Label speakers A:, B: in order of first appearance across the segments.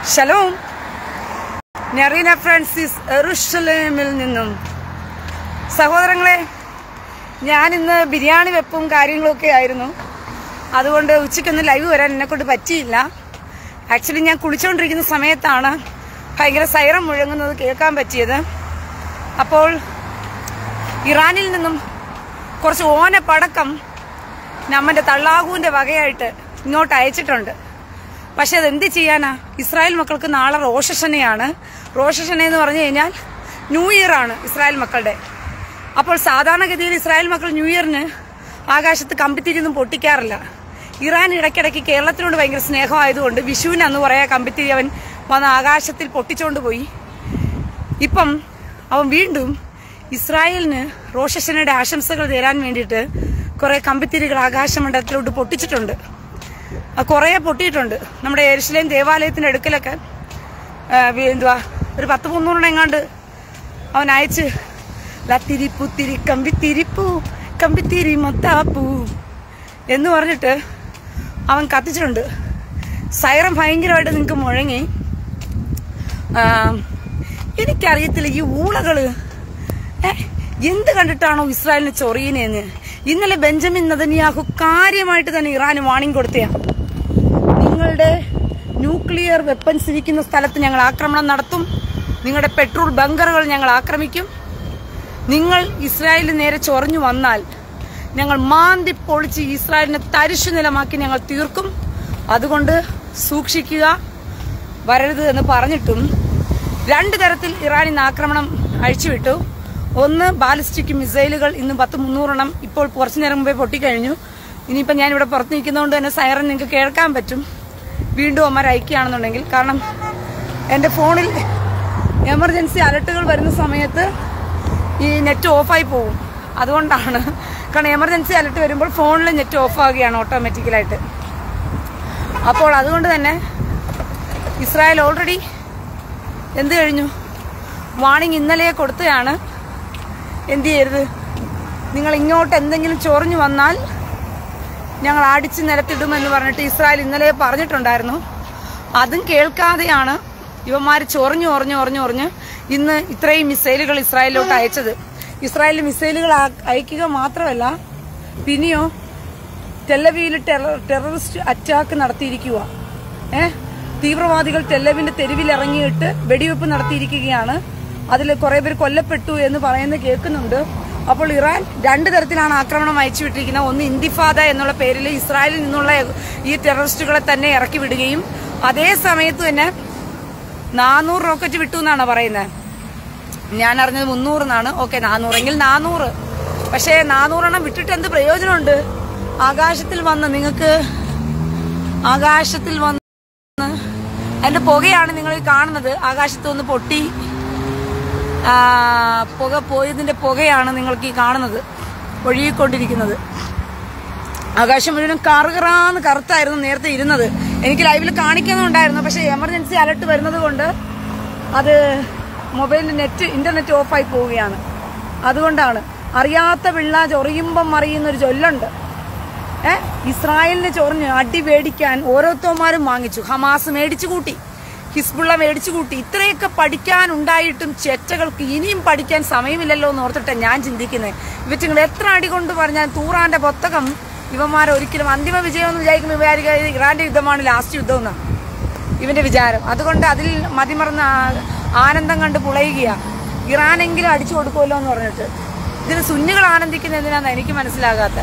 A: Shalom നെറീന Francis എറുഷലേമിൽ നിന്നും സഹോദരങ്ങളെ ഞാൻ ഇന്ന് ബിരിയാണി വെപ്പും കാര്യങ്ങളൊക്കെ ആയിരുന്നു അതുകൊണ്ട് ഉച്ചയ്ക്കൊന്ന് ലൈവ് വരാൻ എന്നെ കൊണ്ട് പറ്റിയില്ല ആക്ച്വലി ഞാൻ കുളിച്ചുകൊണ്ടിരിക്കുന്ന സമയത്താണ് ഭയങ്കര സൈറം മുഴങ്ങുന്നത് കേൾക്കാൻ പറ്റിയത് അപ്പോൾ ഇറാനിൽ നിന്നും കുറച്ച് ഓന പടക്കം നമ്മന്റെ തള്ളാഹുവിന്റെ വകയായിട്ട് ഇങ്ങോട്ട് അയച്ചിട്ടുണ്ട് പക്ഷെ അത് എന്ത് ചെയ്യാനാ ഇസ്രായേൽ മക്കൾക്ക് നാളെ റോഷഷനയാണ് റോഷഷന എന്ന് പറഞ്ഞു കഴിഞ്ഞാൽ ന്യൂ ഇയർ ആണ് ഇസ്രായേൽ മക്കളുടെ അപ്പോൾ സാധാരണഗതിയിൽ ഇസ്രായേൽ മക്കൾ ന്യൂ ഇയറിന് ആകാശത്ത് കമ്പിത്തിരിയൊന്നും പൊട്ടിക്കാറില്ല ഇറാൻ ഇടയ്ക്കിടയ്ക്ക് കേരളത്തിനോട് ഭയങ്കര സ്നേഹമായതുകൊണ്ട് വിഷുവിന് അന്ന് പറയാ കമ്പിത്തിരി അവൻ വന്ന് ആകാശത്തിൽ പൊട്ടിച്ചുകൊണ്ട് പോയി ഇപ്പം അവൻ വീണ്ടും ഇസ്രായേലിന് റോഷഷനയുടെ ആശംസകൾ തരാൻ വേണ്ടിയിട്ട് കുറെ കമ്പിത്തിരികൾ ആകാശമണ്ഡലത്തിലോട്ട് പൊട്ടിച്ചിട്ടുണ്ട് അത് കുറേ പൊട്ടിയിട്ടുണ്ട് നമ്മുടെ എരിശിലേം ദേവാലയത്തിന്റെ അടുക്കലൊക്കെ ആ, വി- എന്തുവാ ഒരു പത്ത് മുന്നൂറെണ്ണം എങ്ങാണ്ട് അവൻ അയച്ച് ലത്തിരിപ്പുത്തിരി കമ്പിത്തിരിപ്പൂ കമ്പിത്തിരി മൊത്താപ്പൂ എന്ന് പറഞ്ഞിട്ട് അവൻ കത്തിച്ചിട്ടുണ്ട് സൈറം ഭയങ്കരമായിട്ട് നിങ്ങൾക്ക് മുഴങ്ങി ആ, എനിക്കറിയത്തില്ല ഈ ഊളകള് ഏ, എന്ത് കണ്ടിട്ടാണോ ഇസ്രായേലിന് ചൊറിയുന്നതെന്ന് ഇന്നലെ ബെഞ്ചമിൻ നദനിയാഹു കാര്യമായിട്ട് തന്നെ ഇറാന് വാണിംഗ് കൊടുത്തയാ നിങ്ങളുടെ ന്യൂക്ലിയർ വെപ്പൻസ് ഇരിക്കുന്ന സ്ഥലത്ത് ഞങ്ങൾ ആക്രമണം നടത്തും നിങ്ങളുടെ പെട്രോൾ ബങ്കറുകൾ ഞങ്ങൾ ആക്രമിക്കും നിങ്ങൾ ഇസ്രായേലിന് നേരെ ചൊറിഞ്ഞു വന്നാൽ ഞങ്ങൾ മാന്തി പൊളിച്ച് ഇസ്രായേലിനെ തരിശു നിലമാക്കി ഞങ്ങൾ തീർക്കും അതുകൊണ്ട് സൂക്ഷിക്കുക വരരുത് എന്ന് പറഞ്ഞിട്ടും രണ്ട് തരത്തിൽ ഇറാൻ ഇന്ന് ആക്രമണം അഴിച്ചുവിട്ടു ഒന്ന് ബാലിസ്റ്റിക് മിസൈലുകൾ ഇന്ന് പത്ത് മുന്നൂറെണ്ണം ഇപ്പോൾ കുറച്ചു നേരം മുമ്പേ പൊട്ടിക്കഴിഞ്ഞു ഇനിയിപ്പോൾ ഞാൻ ഇവിടെ പുറത്ത് നിൽക്കുന്നതുകൊണ്ട് തന്നെ സൈറൻ നിങ്ങൾക്ക് കേൾക്കാൻ പറ്റും വീണ്ടും അമ്മ അയക്കുകയാണെന്നുണ്ടെങ്കിൽ കാരണം എൻ്റെ ഫോണിൽ എമർജൻസി അലർട്ടുകൾ വരുന്ന സമയത്ത് ഈ നെറ്റ് ഓഫായി പോകും അതുകൊണ്ടാണ് കാരണം എമർജൻസി അലർട്ട് വരുമ്പോൾ ഫോണിൽ നെറ്റ് ഓഫ് ആവുകയാണ് ഓട്ടോമാറ്റിക്കലായിട്ട് അപ്പോൾ അതുകൊണ്ട് തന്നെ ഇസ്രായേൽ ഓൾറെഡി എന്ത് കഴിഞ്ഞു വാണിംഗ് ഇന്നലെ കൊടുത്തതാണ് എന്ത് ചെയ്യരുത് നിങ്ങൾ ഇങ്ങോട്ട് എന്തെങ്കിലും ചൊറിഞ്ഞു വന്നാൽ ഞങ്ങൾ അടിച്ച് നിലത്തിടുമെന്ന് പറഞ്ഞിട്ട് ഇസ്രായേൽ ഇന്നലെ പറഞ്ഞിട്ടുണ്ടായിരുന്നു അതും കേൾക്കാതെയാണ് ഇവന്മാർ ചൊറിഞ്ഞു ഒറഞ്ഞു ഒറഞ്ഞു ഒറഞ്ഞ് ഇന്ന് ഇത്രയും മിസൈലുകൾ ഇസ്രായേലിലോട്ട് അയച്ചത് ഇസ്രായേലിൽ മിസൈലുകൾ ആ- അയക്കുക മാത്രമല്ല പിന്നെയോ ടെല്ലവിയിൽ ടെറർ ടെററിസ്റ്റ് അറ്റാക്ക് നടത്തിയിരിക്കുക ഏ തീവ്രവാദികൾ ടെല്ലവിന്റെ തെരുവിൽ ഇറങ്ങിയിട്ട് വെടിവെപ്പ് നടത്തിയിരിക്കുകയാണ് അതിൽ കുറെ പേര് കൊല്ലപ്പെട്ടു എന്ന് പറയുന്നത് കേൾക്കുന്നുണ്ട് അപ്പോൾ ഇറാൻ രണ്ട് തരത്തിലാണ് ആക്രമണം അയച്ചുവിട്ടിരിക്കുന്നത് ഒന്ന് ഇന്തിഫാദ എന്നുള്ള പേരിൽ ഇസ്രായേലിൽ നിന്നുള്ള ഈ ടെററിസ്റ്റുകളെ തന്നെ ഇറക്കി വിടുകയും അതേ സമയത്ത് തന്നെ നാനൂറ് റോക്കറ്റ് വിട്ടു എന്നാണ് പറയുന്നത് ഞാൻ അറിഞ്ഞത് മുന്നൂറ് എന്നാണ് ഓക്കെ നാനൂറെങ്കിൽ നാനൂറ് പക്ഷേ നാനൂറെണ്ണം വിട്ടിട്ട് എന്ത് പ്രയോജനമുണ്ട് ആകാശത്തിൽ വന്ന് നിങ്ങൾക്ക് ആകാശത്തിൽ വന്ന് അതിന്റെ പുകയാണ് നിങ്ങൾ ഈ കാണുന്നത് ആകാശത്ത് ഒന്ന് പൊട്ടി ആ, പുക പോയതിന്റെ പുകയാണ് നിങ്ങൾക്ക് ഈ കാണുന്നത് ഒഴുകിക്കൊണ്ടിരിക്കുന്നത് ആകാശം മുഴുവൻ കറുകറാന്ന് കറുത്തായിരുന്നു നേരത്തെ ഇരുന്നത് എനിക്ക് ലൈവിൽ കാണിക്കുന്നുണ്ടായിരുന്നു പക്ഷെ എമർജൻസി അലർട്ട് വരുന്നത് കൊണ്ട് അത് മൊബൈലിന്റെ നെറ്റ് ഇന്റർനെറ്റ് ഓഫായി പോവുകയാണ് അതുകൊണ്ടാണ് അറിയാത്ത പിള്ള ചൊറിയുമ്പം മറിയുന്ന ഒരു ചൊല്ലുണ്ട് ഏ ഇസ്രായേലിനെ ചൊറിഞ്ഞ് അടി മേടിക്കാൻ ഓരോരുത്തന്മാരും വാങ്ങിച്ചു ഹമാസ് മേടിച്ചു കൂട്ടി ഹിസ്ബുള്ള മേടിച്ചു കൂട്ടി ഇത്രയൊക്കെ പഠിക്കാൻ ഉണ്ടായിട്ടും ചെറ്റകൾക്ക് ഇനിയും പഠിക്കാൻ സമയമില്ലല്ലോ എന്ന് ഓർത്തിട്ട് ഞാൻ ചിന്തിക്കുന്നത് ഇവറ്റുങ്ങൾ എത്ര അടി കൊണ്ട് പറഞ്ഞാൽ തൂറാന്റെ പുസ്തകം ഇവന്മാർ ഒരിക്കലും അന്തിമ വിജയം എന്ന് വിചാരിക്കുമ്പോൾ വിചാരിക്കുക ഇത് ഇറാന്റെ യുദ്ധമാണ് ലാസ്റ്റ് യുദ്ധം എന്നാണ് ഇവന്റെ വിചാരം അതുകൊണ്ട് അതിൽ മതിമറന്ന ആ- ആനന്ദം കണ്ട് പുളയുകയാ ഇറാനെങ്കിലും അടിച്ചു കൊടുക്കുമല്ലോ എന്ന് പറഞ്ഞിട്ട് ഇതിന് സുന്നികൾ ആനന്ദിക്കുന്ന എന്തിനാന്ന് എനിക്ക് മനസ്സിലാകാത്ത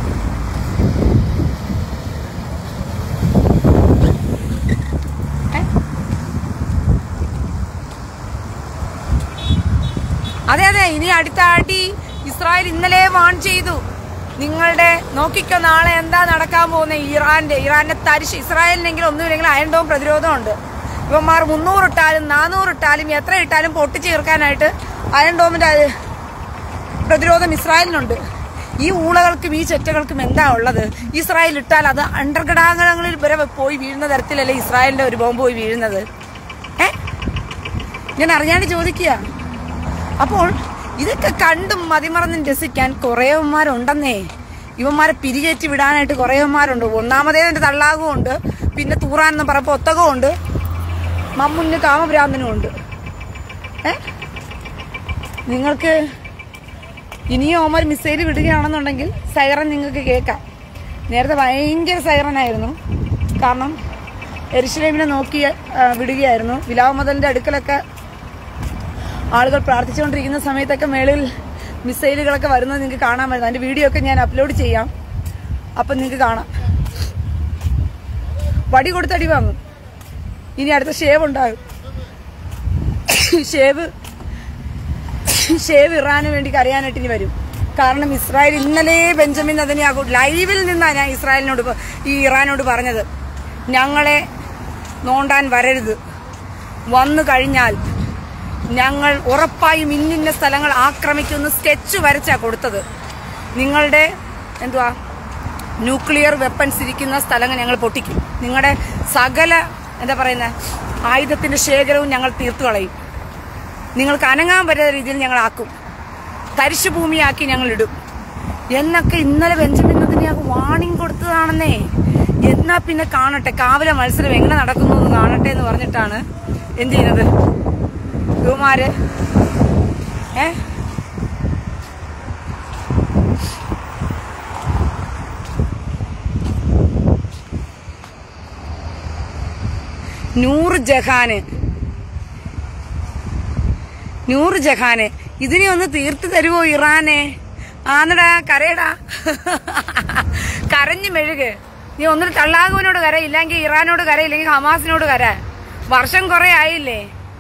A: അതെ അതെ ഇനി അടുത്ത അടി ഇസ്രായേൽ ഇന്നലെ വാൺ ചെയ്തു നിങ്ങളുടെ നോക്കിക്കോ നാളെ എന്താ നടക്കാൻ പോകുന്നത് ഇറാന്റെ ഇറാന്റെ തരിശ് ഇസ്രായേലിനെങ്കിലും ഒന്നുമില്ലെങ്കിൽ അയണ്ടവും പ്രതിരോധമുണ്ട് ഇവന്മാർ മുന്നൂറ് ഇട്ടാലും നാനൂറ് ഇട്ടാലും എത്ര ഇട്ടാലും പൊട്ടിച്ച് തീർക്കാനായിട്ട് അയൺഡോമിന്റെ അത് പ്രതിരോധം ഇസ്രായേലിനുണ്ട് ഈ ഊളകൾക്കും ഈ ചെറ്റകൾക്കും എന്താ ഉള്ളത് ഇസ്രായേൽ ഇട്ടാൽ അത് അണ്ടർഘടാകങ്ങളിൽ വരെ പോയി വീഴുന്ന തരത്തിലല്ലേ ഇസ്രായേലിന്റെ ഒരു ബോംബ് പോയി വീഴുന്നത് ഏ ഞാൻ അറിയാണ്ട് ചോദിക്കുക അപ്പോൾ ഇതൊക്കെ കണ്ടും മതിമറന്നും രസിക്കാൻ കുറേവന്മാരുണ്ടെന്നേ ഇവന്മാരെ പിരികേറ്റി വിടാനായിട്ട് കുറേവന്മാരുണ്ട് ഒന്നാമതേ എന്റെ തള്ളാകും ഉണ്ട് പിന്നെ തൂറാൻ എന്ന് പറയുമ്പോൾ ഒത്തകവും ഉണ്ട് മമ്മുന് കാമഭ്രാന്തനും ഉണ്ട് ഏ നിങ്ങൾക്ക് ഇനിയും ഓമർ മിസൈൽ വിടുകയാണെന്നുണ്ടെങ്കിൽ സൈറൻ നിങ്ങൾക്ക് കേൾക്കാം നേരത്തെ ഭയങ്കര സൈറനായിരുന്നു കാരണം എരിശിലേമിനെ നോക്കി ആ, വിടുകയായിരുന്നു വിലാവ് മുതലിന്റെ അടുക്കലൊക്കെ ആളുകൾ പ്രാർത്ഥിച്ചുകൊണ്ടിരിക്കുന്ന സമയത്തൊക്കെ മേളിൽ മിസൈലുകളൊക്കെ വരുന്നത് നിങ്ങൾക്ക് കാണാൻ പറ്റും അതിന്റെ വീഡിയോ ഒക്കെ ഞാൻ അപ്ലോഡ് ചെയ്യാം അപ്പം നിങ്ങൾക്ക് കാണാം വടി കൊടുത്തടി വാങ്ങും ഇനി അടുത്ത ഷേവ് ഉണ്ടാകും ഷേവ് ഷേവ് ഇറാന് വേണ്ടി കരയാനായിട്ട് ഇനി വരും കാരണം ഇസ്രായേൽ ഇന്നലെ ബെഞ്ചമിൻ നെതന്യാഹു ലൈവിൽ നിന്നാണ് ഞാൻ ഇസ്രായേലിനോട് പ- ഈ ഇറാനോട് പറഞ്ഞത് ഞങ്ങളെ നോണ്ടാൻ വരരുത് വന്നു കഴിഞ്ഞാൽ ഞങ്ങൾ ഉറപ്പായും ഇന്നിന്ന സ്ഥലങ്ങൾ ആക്രമിക്കുമെന്ന് സ്കെച്ച് വരച്ചാ കൊടുത്തത് നിങ്ങളുടെ എന്തുവാ ന്യൂക്ലിയർ വെപ്പൺസ് ഇരിക്കുന്ന സ്ഥലങ്ങൾ ഞങ്ങൾ പൊട്ടിക്കും നിങ്ങളുടെ സകല എന്താ പറയുന്ന ആയുധത്തിന്റെ ശേഖരവും ഞങ്ങൾ തീർത്തു കളയും നിങ്ങൾക്ക് അനങ്ങാൻ പറ്റാത്ത രീതിയിൽ ഞങ്ങൾ ആക്കും തരിശു ഭൂമിയാക്കി ഞങ്ങൾ ഇടും എന്നൊക്കെ ഇന്നലെ ബെഞ്ചമിൻ നെതന്യാഹു വാണിംഗ് കൊടുത്തതാണെന്നേ എന്നാ പിന്നെ കാണട്ടെ കാവല മത്സരം എങ്ങനെ നടക്കുന്നു എന്ന് കാണട്ടെ എന്ന് പറഞ്ഞിട്ടാണ് എന്ത് ചെയ്യുന്നത് യുവമാര് ഏ നൂറ് ജഹാന് നൂറ് ജഹാന് ഇതിനെ ഒന്ന് തീർത്ത് തരുവോ ഇറാനെ ആന്നടാ കരയടാ കരഞ്ഞു മെഴുക് നീ ഒന്നിന് തള്ളാകുവിനോട് കര ഇല്ലെങ്കിൽ ഇറാനോട് കര ഇല്ലെങ്കിൽ ഹമാസിനോട് കര വർഷം കുറെ ആയില്ലേ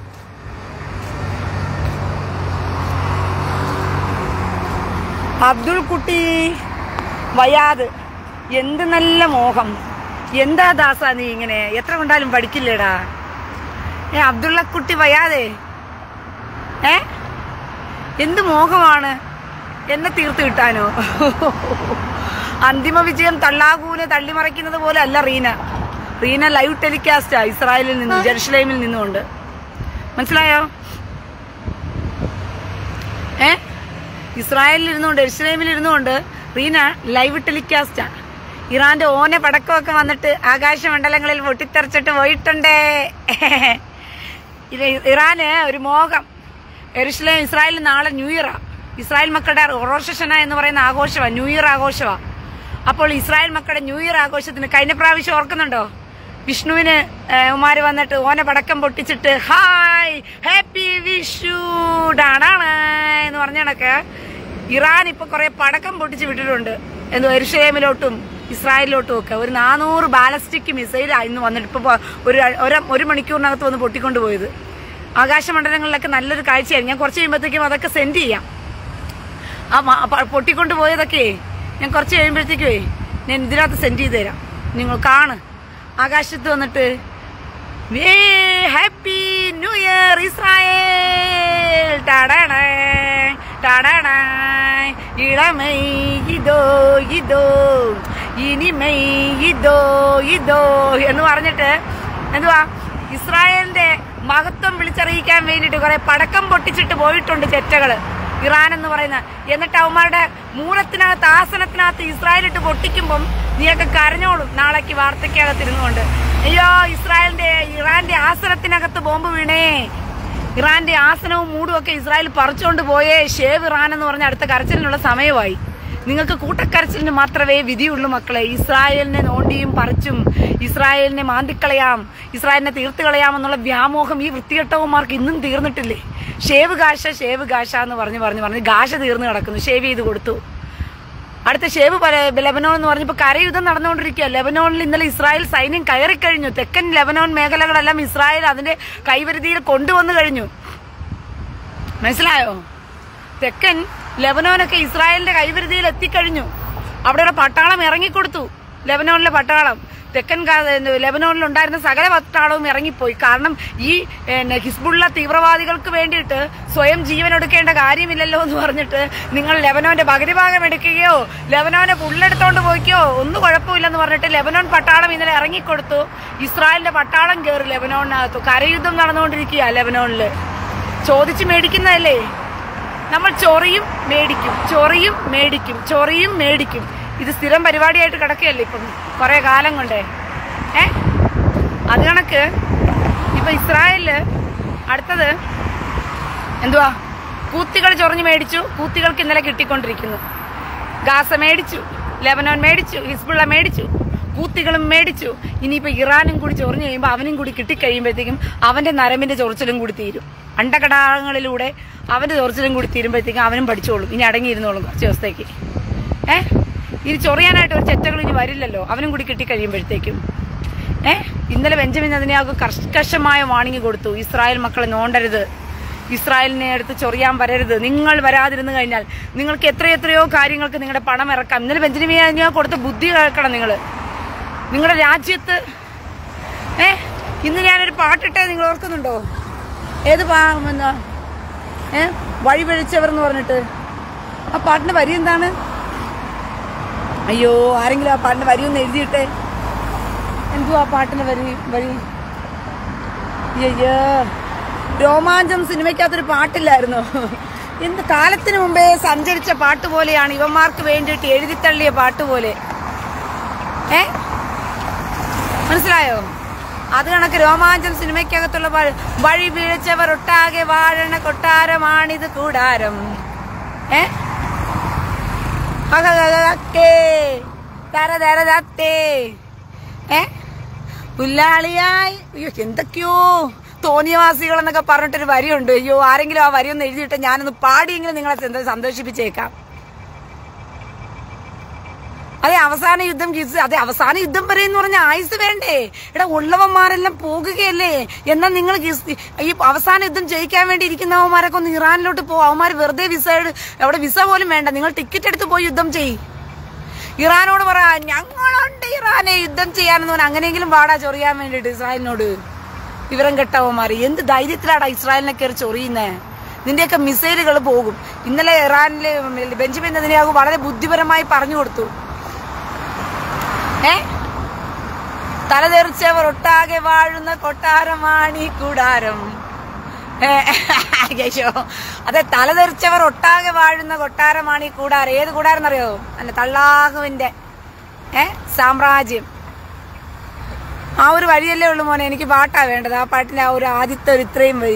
A: അബ്ദുൾ കുട്ടി വയാത് എന്ത് നല്ല മോഹം എന്താ ദാസ നീ ഇങ്ങനെ എത്ര കൊണ്ടാലും പഠിക്കില്ലേടാ ഏ അബ്ദുള്ള കുട്ടി വയാതെ ഏ എന്ത് മോഹമാണ് എന്നെ തീർത്ത് കിട്ടാനോ അന്തിമ വിജയം തള്ളാകൂനെ തള്ളിമറിക്കുന്നത് പോലെ അല്ല റീന റീന ലൈവ് ടെലികാസ്റ്റാ ഇസ്രായേലിൽ നിന്നും ജെറുസലേമിൽ നിന്നുമുണ്ട് മനസ്സിലായോ ഏ ഇസ്രായേലിൽ ഇരുന്നുകൊണ്ട് എരുസലേമിൽ ഇരുന്നുകൊണ്ട് റീന ലൈവ് ടെലികാസ്റ്റാ ഇറാന്റെ ഓനെ പടക്കമൊക്കെ വന്നിട്ട് ആകാശമണ്ഡലങ്ങളിൽ പൊട്ടിത്തെറിച്ചിട്ട് പോയിട്ടുണ്ടേ ഇത് ഇറാന് ഒരു മോഹം എരുസലേം ഇസ്രായേലിൽ നാളെ ന്യൂ ഇയറാ ഇസ്രായേൽ മക്കളുടെ റോഷന എന്ന് പറയുന്ന ആഘോഷമാണ് ന്യൂ ഇയർ ആഘോഷമാ അപ്പോൾ ഇസ്രായേൽ മക്കളുടെ ന്യൂ ഇയർ ആഘോഷത്തിന് കഴിഞ്ഞ പ്രാവശ്യം ഓർക്കുന്നുണ്ടോ വിഷ്ണുവിന് ഉമാര് വന്നിട്ട് ഓന പടക്കം പൊട്ടിച്ചിട്ട് ഹായ് ഹാപ്പി വിഷു ഡാണാണ് എന്ന് പറഞ്ഞ കണക്ക് ഇറാൻ ഇപ്പൊ കുറെ പടക്കം പൊട്ടിച്ച് വിട്ടിട്ടുണ്ട് എന്തോ എരുഷലേമിലോട്ടും ഇസ്രായേലിലോട്ടും ഒക്കെ ഒരു നാനൂറ് ബാലസ്റ്റിക് മിസൈൽ ഇന്ന് വന്നിട്ട് ഇപ്പൊ ഒരു ഒരു- ഒരു മണിക്കൂറിനകത്ത് വന്ന് പൊട്ടിക്കൊണ്ട് പോയത് ആകാശമണ്ഡലങ്ങളിലൊക്കെ നല്ലൊരു കാഴ്ചയായിരുന്നു ഞാൻ കുറച്ച് കഴിയുമ്പോഴത്തേക്കും അതൊക്കെ സെൻഡ് ചെയ്യാം ആ മ- പ- പൊട്ടിക്കൊണ്ട് പോയതൊക്കെ ഞാൻ കുറച്ച് കഴിയുമ്പോഴത്തേക്കുവേ ഞാൻ ഇതിനകത്ത് സെൻഡ് ചെയ്ത് തരാം നിങ്ങൾ കാണ് ആകാശത്ത് വന്നിട്ട് ഹാപ്പി ന്യൂ ഇയർ ഇസ്രായേൽ ടടടേ, ടടടേ, ഇളമൈ ഇതോ ഇതോ ഇനിമൈ ഇതോ ഇതോ എന്ന് പറഞ്ഞിട്ട് എന്തുവാ ഇസ്രായേലിന്റെ മഹത്വം വിളിച്ചറിയിക്കാൻ വേണ്ടിയിട്ട് കുറെ പടക്കം പൊട്ടിച്ചിട്ട് പോയിട്ടുണ്ട് ചെറ്റകള് ഇറാൻ എന്ന് പറയുന്ന എന്നിട്ട് അവന്മാരുടെ മൂലത്തിനകത്ത് ആസനത്തിനകത്ത് ഇസ്രായേൽ ഇട്ട് പൊട്ടിക്കുമ്പം നീയൊക്കെ കരഞ്ഞോളും നാളേക്ക് വാർത്തയ്ക്കകത്തിരുന്നുകൊണ്ട് അയ്യോ ഇസ്രായേലിന്റെ ഇറാന്റെ ആസനത്തിനകത്ത് ബോംബ് വീണേ ഇറാന്റെ ആസനവും മൂടും ഒക്കെ ഇസ്രായേൽ പറിച്ചുകൊണ്ട് പോയേ ഷേവ് ഇറാൻ എന്ന് പറഞ്ഞ അടുത്ത കരച്ചിലിനുള്ള സമയമായി നിങ്ങൾക്ക് കൂട്ടക്കരച്ചിലിന് മാത്രമേ വിധിയുള്ളൂ മക്കളെ ഇസ്രായേലിനെ നോണ്ടിയും പറിച്ചും ഇസ്രായേലിനെ മാന്തിക്കളയാം ഇസ്രായേലിനെ തീർത്ത് കളയാമെന്നുള്ള വ്യാമോഹം ഈ വൃത്തികെട്ടവന്മാർക്ക് ഇന്നും തീർന്നിട്ടില്ലേ ഷേവ് കാശ ഷേവ് കാശ എന്ന് പറഞ്ഞു പറഞ്ഞു പറഞ്ഞ് കാശ തീർന്നു കിടക്കുന്നു ഷേവ് ചെയ്ത് കൊടുത്തു അടുത്ത ഷേവ് പല- ലെബനോൺ എന്ന് പറഞ്ഞപ്പോൾ കരയുദ്ധം നടന്നുകൊണ്ടിരിക്കുക ലെബനോണിൽ ഇന്നലെ ഇസ്രായേൽ സൈന്യം കയറിക്കഴിഞ്ഞു തെക്കൻ ലെബനോൺ മേഖലകളെല്ലാം ഇസ്രായേൽ അതിന്റെ കൈവരുതിയിൽ കൊണ്ടുവന്നു കഴിഞ്ഞു മനസ്സിലായോ തെക്കൻ ലെബനോനൊക്കെ ഇസ്രായേലിന്റെ കൈവരുതിയിൽ എത്തിക്കഴിഞ്ഞു അവിടെയുള്ള പട്ടാളം ഇറങ്ങിക്കൊടുത്തു ലെബനോണിലെ പട്ടാളം തെക്കൻ ഗാ- ലെബനോണിൽ ഉണ്ടായിരുന്ന സകല പട്ടാളവും ഇറങ്ങിപ്പോയി കാരണം ഈ പിന്നെ, ഹിസ്ബുള്ള തീവ്രവാദികൾക്ക് വേണ്ടിയിട്ട് സ്വയം ജീവൻ എടുക്കേണ്ട കാര്യമില്ലല്ലോ എന്ന് പറഞ്ഞിട്ട് നിങ്ങൾ ലെബനോന്റെ പകുതി ഭാഗം എടുക്കുകയോ ലെബനോനെ പുള്ളെടുത്തോണ്ട് പോയിക്കോ ഒന്നും കുഴപ്പമില്ലെന്ന് പറഞ്ഞിട്ട് ലെബനോൻ പട്ടാളം ഇന്നലെ ഇറങ്ങിക്കൊടുത്തു ഇസ്രായേലിന്റെ പട്ടാളം കയറി ലെബനോണിനകത്തു കരയുദ്ധം നടന്നുകൊണ്ടിരിക്കുക ലെബനോണില് ചോദിച്ച് മേടിക്കുന്നതല്ലേ നമ്മൾ ചൊറിയും മേടിക്കും ചൊറിയും മേടിക്കും ചൊറിയും മേടിക്കും ഇത് സ്ഥിരം പരിപാടിയായിട്ട് കിടക്കുകയല്ലേ ഇപ്പം കുറെ കാലം കൊണ്ടേ ഏ അത് കണക്ക് ഇപ്പൊ ഇസ്രായേലില് അടുത്തത് എന്തുവാ കൂത്തികൾ ചൊറിഞ്ഞ് മേടിച്ചു കൂത്തികൾക്ക് ഇന്നലെ കിട്ടിക്കൊണ്ടിരിക്കുന്നു ഗാസ മേടിച്ചു ലെബനോൻ മേടിച്ചു ഹിസ്ബുള്ള മേടിച്ചു കൂത്തികളും മേടിച്ചു ഇനിയിപ്പോ ഇറാനും കൂടി ചൊറിഞ്ഞു കഴിയുമ്പോൾ അവനും കൂടി കിട്ടിക്കഴിയുമ്പോഴത്തേക്കും അവന്റെ നരമ്പിന്റെ ചൊറിച്ചിലും കൂടി തീരും അണ്ടകടാകങ്ങളിലൂടെ അവന്റെ ചൊറിച്ചിലും കൂടി തീരുമ്പോഴത്തേക്കും അവനും പഠിച്ചോളും ഇനി അടങ്ങിയിരുന്നോളും കുറച്ച് ദിവസത്തേക്ക് ഏ ഇനി ചൊറിയാനായിട്ട് ഒരു ചെറ്റകൾ ഇനി വരില്ലല്ലോ അവനും കൂടി കിട്ടിക്കഴിയുമ്പോഴത്തേക്കും ഏ ഇന്നലെ ബെഞ്ചമിൻ അതിനെയാൾക്ക് കർക്കശമായ വാണിംഗ് കൊടുത്തു ഇസ്രായേൽ മക്കളെ നോണ്ടരുത് ഇസ്രായേലിനെ അടുത്ത് ചൊറിയാൻ വരരുത് നിങ്ങൾ വരാതിരുന്നു കഴിഞ്ഞാൽ നിങ്ങൾക്ക് എത്രയെത്രയോ കാര്യങ്ങൾക്ക് നിങ്ങളുടെ പണം ഇറക്കാം ഇന്നലെ ബെഞ്ചമിൻ അതിനെ കൊടുത്ത ബുദ്ധി കേൾക്കണം നിങ്ങൾ നിങ്ങളുടെ രാജ്യത്ത് ഏ ഇന്ന് ഞാനൊരു പാട്ടിട്ടേ നിങ്ങൾ ഓർക്കുന്നുണ്ടോ ഏത് പാ എന്താ ഏ വഴി പിഴച്ചവർ എന്ന് പറഞ്ഞിട്ട് ആ പാട്ടിന്റെ വരി എന്താണ് അയ്യോ ആരെങ്കിലും ആ പാട്ടിന്റെ വരി ഒന്ന് എഴുതിയിട്ടെ എന്തുവാ ആ പാട്ടിന്റെ വരി വരി അയ്യോ രോമാഞ്ചം സിനിമയ്ക്കകത്തൊരു പാട്ടില്ലായിരുന്നോ എന്ത് കാലത്തിന് മുമ്പേ സഞ്ചരിച്ച പാട്ട് പോലെയാണ് ഇവന്മാർക്ക് വേണ്ടിയിട്ട് എഴുതിത്തള്ളിയ പാട്ട് പോലെ ഏ മനസ്സിലായോ അത് കണക്ക് രോമാഞ്ചം സിനിമയ്ക്കകത്തുള്ള പാ- വഴി വീഴ്ചവർ ഒട്ടാകെ വാഴണ കൊട്ടാരമാണിത് കൂടാരം ഏ ഹഹഹഹക്കേ, തരതരതത്തേ. ഏ പുല്ലാളിയായി അയ്യോ എന്തൊക്കെയോ തോന്നിയവാസികൾ എന്നൊക്കെ പറഞ്ഞിട്ടൊരു വരിയുണ്ട് അയ്യോ ആരെങ്കിലും ആ വരി ഒന്ന് എഴുതിയിട്ട് ഞാനൊന്ന് പാടിയെങ്കിലും നിങ്ങളെ സന്തോ- സന്തോഷിപ്പിച്ചേക്കാം അതെ അവസാന യുദ്ധം കിസ് അതെ അവസാന യുദ്ധം വരെ എന്ന് പറഞ്ഞ ആയുസ് വേണ്ടേ എടാ ഉള്ളവന്മാരെല്ലാം പോകുകയല്ലേ എന്നാൽ നിങ്ങൾ കിസ് ഈ അവസാന യുദ്ധം ജയിക്കാൻ വേണ്ടി ഇരിക്കുന്നവന്മാരൊക്കെ ഒന്ന് ഇറാനിലോട്ട് പോകും അവന്മാർ വെറുതെ വിസ എടു- അവിടെ വിസ പോലും വേണ്ട നിങ്ങൾ ടിക്കറ്റ് എടുത്ത് പോയി യുദ്ധം ചെയ്യ് ഇറാനോട് പറ ഞങ്ങളുണ്ട് ഇറാനെ യുദ്ധം ചെയ്യാനെന്ന് പറഞ്ഞാൽ അങ്ങനെയെങ്കിലും വാടാ ചൊറിയാൻ വേണ്ടിയിട്ട് ഇസ്രായേലിനോട് വിവരം കെട്ടവന്മാർ എന്ത് ധൈര്യത്തിലാടാ ഇസ്രായേലിനെ കയറി ചൊറിയുന്നേ നിന്റെയൊക്കെ മിസൈലുകൾ പോകും ഇന്നലെ ഇറാനിലെ ബെഞ്ചമിൻ നെതന്യാഹു വളരെ ബുദ്ധിപരമായി പറഞ്ഞു കൊടുത്തു ഏ തലതെറിച്ചവർ ഒട്ടാകെ വാഴുന്ന കൊട്ടാരമാണ് ഈ കൂടാരം ഏ, അയ്യോ അതെ തലതെറിച്ചവർ ഒട്ടാകെ വാഴുന്ന കൊട്ടാരമാണ് ഈ കൂടാരം ഏത് കൂടാരം എന്നറിയോ അല്ല തള്ളാഹുവിന്റെ ഏ സാമ്രാജ്യം ആ ഒരു വഴിയല്ലേ ഉള്ളൂ മോനെ എനിക്ക് പാട്ടാ വേണ്ടത് ആ പാട്ടിന്റെ ആ ഒരു ആദ്യത്തെ ഒരു ഇത്രയും വഴി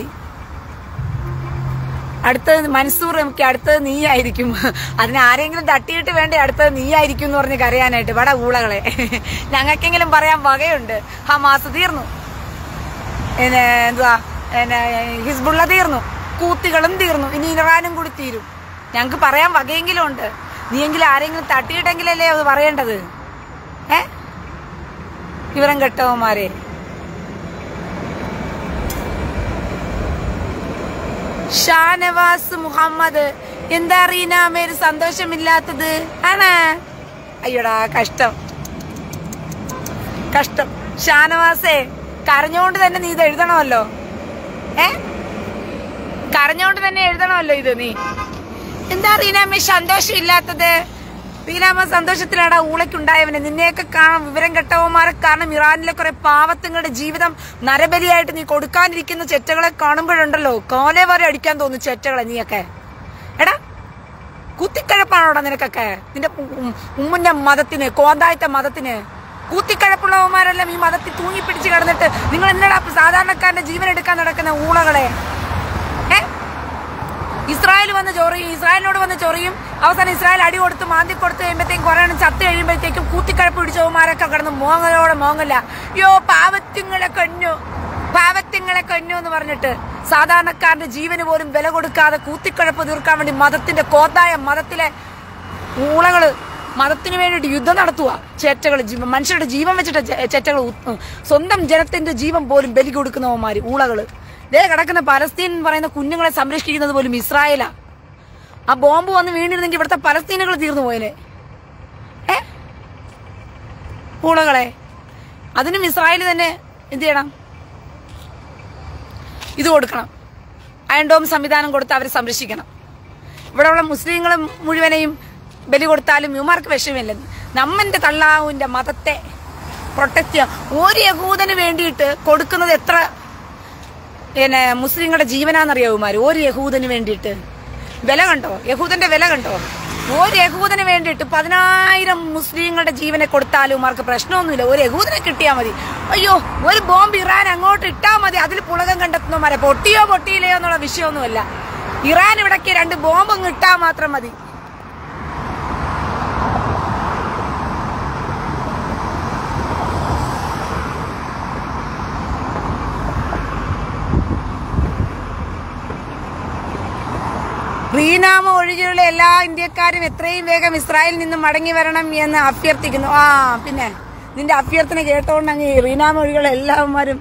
A: അടുത്തത് മൻസൂർ നമുക്ക് അടുത്തത് നീയായിരിക്കും അതിന് ആരെങ്കിലും തട്ടിയിട്ട് വേണ്ടേ അടുത്തത് നീയായിരിക്കും എന്ന് പറഞ്ഞ് കരയാനായിട്ട് വട ഊളകളെ ഞങ്ങൾക്കെങ്കിലും പറയാൻ വകയുണ്ട് ഹമാസ് തീർന്നു പിന്നെ എന്തുവാ പിന്നെ ഹിസ്ബുള്ള തീർന്നു കൂത്തികളും തീർന്നു ഇനി ഇറാനും കൂടി തീരും ഞങ്ങൾക്ക് പറയാൻ വകയെങ്കിലും ഉണ്ട് നീയെങ്കിലും ആരെങ്കിലും തട്ടിയിട്ടെങ്കിലല്ലേ അത് പറയേണ്ടത് ഏ വിവരം കെട്ടവന്മാരെ ഷാനവാസ് മുഹമ്മദ് എന്താ റീനാമേ ഒരു സന്തോഷമില്ലാത്തത് ആണ് അയ്യോടാ കഷ്ടം കഷ്ടം ഷാനവാസേ കരഞ്ഞോണ്ട് തന്നെ നീ ഇത് എഴുതണമല്ലോ ഏ കരഞ്ഞോണ്ട് തന്നെ എഴുതണമല്ലോ ഇത് നീ എന്താ റീനാമേ സന്തോഷമില്ലാത്തത് റീനാമ സന്തോഷത്തിലാടാ ഊളയ്ക്കുണ്ടായവനെ നിന്നെയൊക്കെ കാണാൻ വിവരം കെട്ടവന്മാരെ കാരണം ഇറാനിലെ കുറെ പാവത്തുങ്ങളുടെ ജീവിതം നരബലിയായിട്ട് നീ കൊടുക്കാനിരിക്കുന്ന ചെറ്റകളെ കാണുമ്പോഴുണ്ടല്ലോ കോലെ വരെ അടിക്കാൻ തോന്നും ചെറ്റകളെ നീയൊക്കെ എടാ കുത്തിക്കഴപ്പാണോടാ നിനക്കൊക്കെ നിന്റെ ഉ- ഉം- ഉമ്മുന്റെ മതത്തിന് കോന്തായത്തെ മതത്തിന് കൂത്തിക്കഴപ്പുള്ളവന്മാരെല്ലാം ഈ മതത്തിൽ തൂങ്ങിപ്പിടിച്ച് കിടന്നിട്ട് നിങ്ങൾ എന്നടാ സാധാരണക്കാരന്റെ ജീവൻ എടുക്കാൻ നടക്കുന്ന ഊളകളെ ഏ ഇസ്രായേൽ വന്ന് ചൊറിയും ഇസ്രായേലിനോട് വന്ന് ചൊറിയും അവസാനം ഇസ്രായേൽ അടി കൊടുത്ത് മാന്തി കൊടുത്ത് കഴിയുമ്പോഴത്തേക്കും കുറെ എണ്ണം ചത്ത് കഴിയുമ്പോഴത്തേക്കും കൂത്തിക്കഴപ്പ് പിടിച്ചവന്മാരൊക്കെ കിടന്ന് മോങ്ങലോടെ മോങ്ങല്ല യോ പാവത്തിങ്ങളെ കൊന്നു പാവത്തിങ്ങളെ കൊന്നു എന്ന് പറഞ്ഞിട്ട് സാധാരണക്കാരന്റെ ജീവന് പോലും വില കൊടുക്കാതെ കൂത്തിക്കഴപ്പ് തീർക്കാൻ വേണ്ടി മതത്തിന്റെ കോത്തായ മതത്തിലെ ഊളകള് മതത്തിന് വേണ്ടിയിട്ട് യുദ്ധം നടത്തുക ചേറ്റകൾ മനുഷ്യരുടെ ജീവൻ വെച്ചിട്ട് ചേറ്റകൾ സ്വന്തം ജനത്തിന്റെ ജീവൻ പോലും ബലി കൊടുക്കുന്നവന്മാര് ഊളകള് ദേ കിടക്കുന്ന പലസ്തീൻ എന്ന് പറയുന്ന കുഞ്ഞുങ്ങളെ സംരക്ഷിക്കുന്നത് പോലും ഇസ്രായേലാ ആ ബോംബ് വന്ന് വീണിരുന്നെങ്കിൽ ഇവിടുത്തെ പലസ്തീനുകൾ തീർന്നു പോയനെ ഏ ഊളകളെ അതിനും ഇസ്രായേൽ തന്നെ എന്ത് ചെയ്യണം ഇത് കൊടുക്കണം അയൺഡോം സംവിധാനം കൊടുത്ത് അവരെ സംരക്ഷിക്കണം ഇവിടെയുള്ള മുസ്ലിങ്ങൾ മുഴുവനെയും ബലി കൊടുത്താലും ഇവന്മാർക്ക് വിഷമില്ല നമ്മന്റെ തള്ളാഹുവിന്റെ മതത്തെ പ്രൊട്ടക്ട് ചെയ്യാൻ ഒരു യഹൂദന് വേണ്ടിയിട്ട് കൊടുക്കുന്നത് എത്ര പിന്നെ മുസ്ലിങ്ങളുടെ ജീവനാന്നറിയോ ഇവന്മാര് ഒരു യഹൂദന് വേണ്ടിയിട്ട് വില കണ്ടോ യഹൂദന്റെ വില കണ്ടോ ഒരു യഹൂദന് വേണ്ടിയിട്ട് പതിനായിരം മുസ്ലിങ്ങളുടെ ജീവനെ കൊടുത്താലും ഇവന്മാർക്ക് പ്രശ്നമൊന്നുമില്ല ഒരു യഹൂദനെ കിട്ടിയാൽ മതി അയ്യോ ഒരു ബോംബ് ഇറാൻ അങ്ങോട്ട് ഇട്ടാൽ മതി അതിൽ രത്നമാരെ പൊട്ടിയോ പൊട്ടിയില്ലയോ എന്നുള്ള വിഷയമൊന്നുമല്ല ഇറാൻ ഇവിടേക്ക് രണ്ട് ബോംബ് അങ്ങ് ഇട്ടാ മാത്രം മതി റീനാമ ഒഴികെയുള്ള എല്ലാ ഇന്ത്യക്കാരും എത്രയും വേഗം ഇസ്രായേലിൽ നിന്നും മടങ്ങി വരണം എന്ന് അഭ്യർത്ഥിക്കുന്നു ആ പിന്നെ നിന്റെ അഭ്യർത്ഥന കേട്ടോണ്ട് അങ്ങ് ഈ റീനാമ ഒഴികെയുള്ള എല്ലാവന്മാരും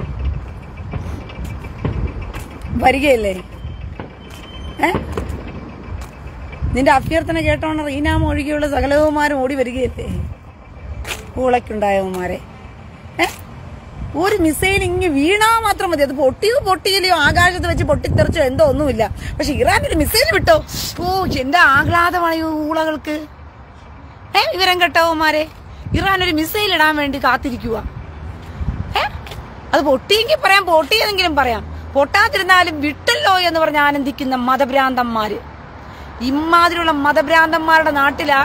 A: വരികയല്ലേ ഏ നിന്റെ അഭ്യർത്ഥന കേട്ടോണ്ട് റീനാമ ഒഴികെയുള്ള സകലവുമാരും ഓടി വരികയല്ലേ ഊളയ്ക്കുണ്ടായവന്മാരെ ഏ ഒരു മിസൈൽ ഇങ്ങ് വീണാ മാത്രം മതി അത് പൊട്ടിയോ പൊട്ടിയില്ലയോ ആകാശത്ത് വെച്ച് പൊട്ടിത്തെറിച്ചോ എന്തോ ഒന്നുമില്ല പക്ഷെ ഇറാൻ ഒരു മിസൈൽ വിട്ടോ ഓ എന്റെ ആഹ്ലാദമാണ് ഈ ഊളകൾക്ക് ഏ വിവരം കേട്ടവന്മാരെ ഇറാൻ ഒരു മിസൈൽ ഇടാൻ വേണ്ടി കാത്തിരിക്കുക ഏ അത് പൊട്ടിയെങ്കിൽ പറയാം പൊട്ടിയതെങ്കിലും പറയാം പൊട്ടാതിരുന്നാലും വിട്ടല്ലോ എന്ന് പറഞ്ഞ് ആനന്ദിക്കുന്ന മതഭ്രാന്തന്മാര് ഇമാതിരിയുള്ള മതഭ്രാന്തന്മാരുടെ നാട്ടിലാ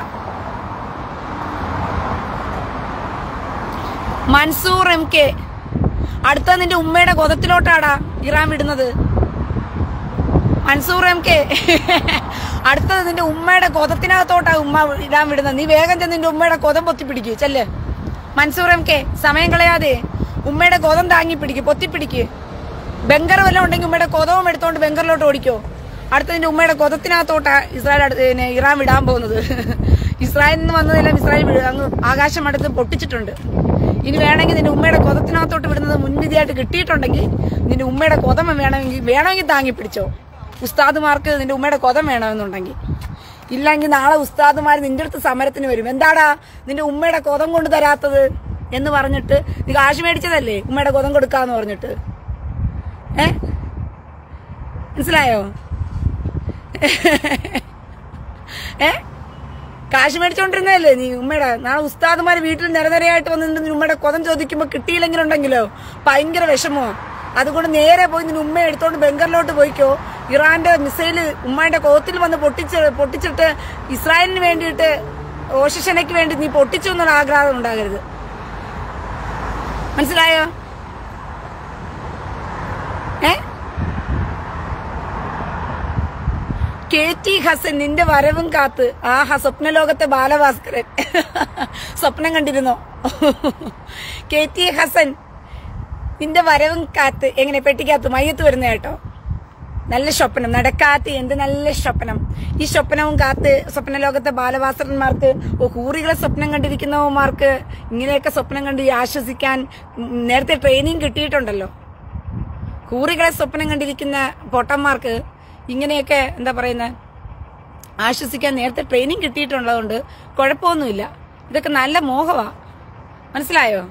A: മൻസൂർ എം കെ അടുത്ത നിന്റെ ഉമ്മയുടെ കൊതത്തിലോട്ടാടാ ഇറാൻ വിടുന്നത് മൻസൂർ എം കെ അടുത്തത് നിന്റെ ഉമ്മയുടെ കൊതത്തിനകത്തോട്ടാ ഉമ്മ ഇടാൻ വിടുന്നത് നീ വേഗം ചെന്ന് നിന്റെ ഉമ്മയുടെ കൊതം പൊത്തിപ്പിടിക്കൂ ചെല്ല് മൻസൂർ എം കെ സമയം കളയാതെ ഉമ്മയുടെ കൊതം താങ്ങി പിടിക്ക് പൊത്തിപ്പിടിക്ക് ബംഗർ വല്ലതും ഉണ്ടെങ്കിൽ ഉമ്മയുടെ കൊതവും എടുത്തോണ്ട് ബംഗറിലോട്ട് ഓടിക്കോ അടുത്ത നിന്റെ ഉമ്മയുടെ കൊതത്തിനകത്തോട്ടാ ഇസ്രായേൽ അടുത്ത് പിന്നെ ഇറാൻ വിടാൻ പോകുന്നത് ഇസ്രായേലിൽ നിന്ന് വന്നതെല്ലാം ഇസ്രായേൽ വിട- അങ്ങ് ആകാശം അടുത്ത് പൊട്ടിച്ചിട്ടുണ്ട് ഇനി വേണമെങ്കിൽ നിന്റെ ഉമ്മയുടെ കൊതത്തിനകത്തോട്ട് വിടുന്നത് മുൻവിധിയായിട്ട് കിട്ടിയിട്ടുണ്ടെങ്കിൽ നിന്റെ ഉമ്മയുടെ കൊതം വേണമെങ്കിൽ വേണമെങ്കിൽ താങ്ങി പിടിച്ചോ ഉസ്താദുമാർക്ക് നിന്റെ ഉമ്മയുടെ കൊതം വേണമെന്നുണ്ടെങ്കിൽ ഇല്ലെങ്കിൽ നാളെ ഉസ്താദുമാർ നിന്റെ അടുത്ത് സമരത്തിന് വരും എന്താടാ നിന്റെ ഉമ്മയുടെ കൊതം കൊണ്ട് തരാത്തത് എന്ന് പറഞ്ഞിട്ട് നീ കാശ് മേടിച്ചതല്ലേ ഉമ്മയുടെ കൊതം കൊടുക്കാന്ന് പറഞ്ഞിട്ട് ഏ മനസ്സിലായോ ഏ കാശ് മേടിച്ചോണ്ടിരുന്നതല്ലേ നീ ഉമ്മയുടെ നാളെ ഉസ്താദുമാര് വീട്ടിൽ നിരനിരയായിട്ട് വന്ന് നിന്റെ ഉമ്മയുടെ കൊതം ചോദിക്കുമ്പോ കിട്ടിയില്ലെങ്കിലുണ്ടെങ്കിലോ ഭയങ്കര വിഷമോ അതുകൊണ്ട് നേരെ പോയി നിന്റെ ഉമ്മ എടുത്തോണ്ട് ബംഗറിലോട്ട് പോയിക്കോ ഇറാന്റെ മിസൈല് ഉമ്മയുടെ കോത്തിൽ വന്ന് പൊട്ടിച്ച് പൊട്ടിച്ചിട്ട് ഇസ്രായേലിന് വേണ്ടിയിട്ട് ഓശനയ്ക്ക് വേണ്ടി നീ പൊട്ടിച്ചു എന്നുള്ള ആഗ്രഹം ഉണ്ടാകരുത് മനസ്സിലായോ ഏ കെ ടി ഹസൻ നിന്റെ വരവും കാത്ത് ആഹാ സ്വപ്നലോകത്തെ ബാലഭാസ്കരൻ സ്വപ്നം കണ്ടിരുന്നോ കെ ടി ഹസൻ നിന്റെ വരവും കാത്ത് എങ്ങനെ പെട്ടിക്കകത്ത് മയ്യത്ത് വരുന്ന കേട്ടോ നല്ല സ്വപ്നം നടക്കാത്ത എന്ത് നല്ല സ്വപ്നം ഈ സ്വപ്നവും കാത്ത് സ്വപ്നലോകത്തെ ബാലഭാസ്കരന്മാർക്ക് ഓ ഹൂറികളെ സ്വപ്നം കണ്ടിരിക്കുന്നവന്മാർക്ക് ഇങ്ങനെയൊക്കെ സ്വപ്നം കണ്ട് ആശ്വസിക്കാൻ ഉം, നേരത്തെ ട്രെയിനിങ് കിട്ടിയിട്ടുണ്ടല്ലോ ഹൂറികളെ സ്വപ്നം കണ്ടിരിക്കുന്ന പൊട്ടന്മാർക്ക് ഇങ്ങനെയൊക്കെ എന്താ പറയുന്നത് ആശ്വസിക്കാൻ നേരത്തെ ട്രെയിനിങ് കിട്ടിയിട്ടുള്ളതുകൊണ്ട് കുഴപ്പമൊന്നുമില്ല ഇതൊക്കെ നല്ല മോഹമാ മനസ്സിലായോ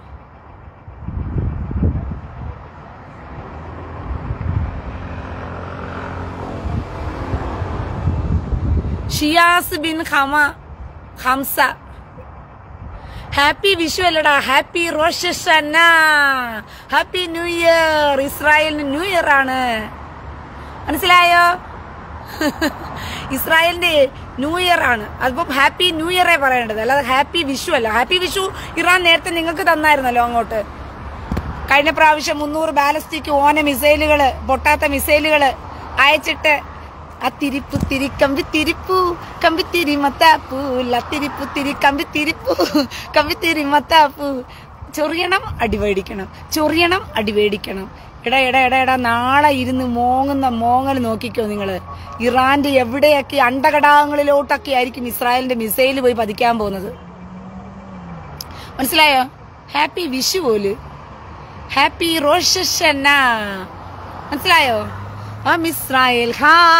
A: ഷിയാസ് ബിൻ ഹമ ഹംസ ഹാപ്പി വിഷു അല്ലടാ ഹാപ്പി റോഷന ഹാപ്പി ന്യൂ ഇയർ ഇസ്രായേലിന് ന്യൂ ഇയർ ആണ് മനസ്സിലായോ ഇസ്രായേലിന്റെ ന്യൂ ഇയർ ആണ് അതിപ്പോ ഹാപ്പി ന്യൂ ഇയറേ പറയേണ്ടത് അല്ലാതെ ഹാപ്പി വിഷു അല്ല ഹാപ്പി വിഷു ഇറാൻ നേരത്തെ നിങ്ങൾക്ക് തന്നായിരുന്നല്ലോ അങ്ങോട്ട് കഴിഞ്ഞ പ്രാവശ്യം മുന്നൂറ് ബാലസ്റ്റിക് ഓന മിസൈലുകള് പൊട്ടാത്ത മിസൈലുകള് അയച്ചിട്ട് ആ തിരിപ്പു തിരി കമ്പി തിരിപ്പു കമ്പി തിരി മത്താപ്പു ലത്തിരിപ്പു തിരി കമ്പി തിരിപ്പു കമ്പി തിരി മത്താപ്പു ചൊറിയണം അടിവേടിക്കണം ചൊറിയണം അടിവേടിക്കണം എടാ എടാ എടാ എടാ നാളെ ഇരുന്ന് മോങ്ങുന്ന മോങ്ങൽ നോക്കിക്കോ നിങ്ങള് ഇറാന്റെ എവിടെയൊക്കെ അണ്ടകടാകങ്ങളിലോട്ടൊക്കെ ആയിരിക്കും ഇസ്രായേലിന്റെ മിസൈൽ പോയി പതിക്കാൻ പോകുന്നത് മനസ്സിലായോ ഹാപ്പി വിഷു പോല് ഹാപ്പി റോഷന മനസ്സിലായോ അം ഇസ്രായേൽ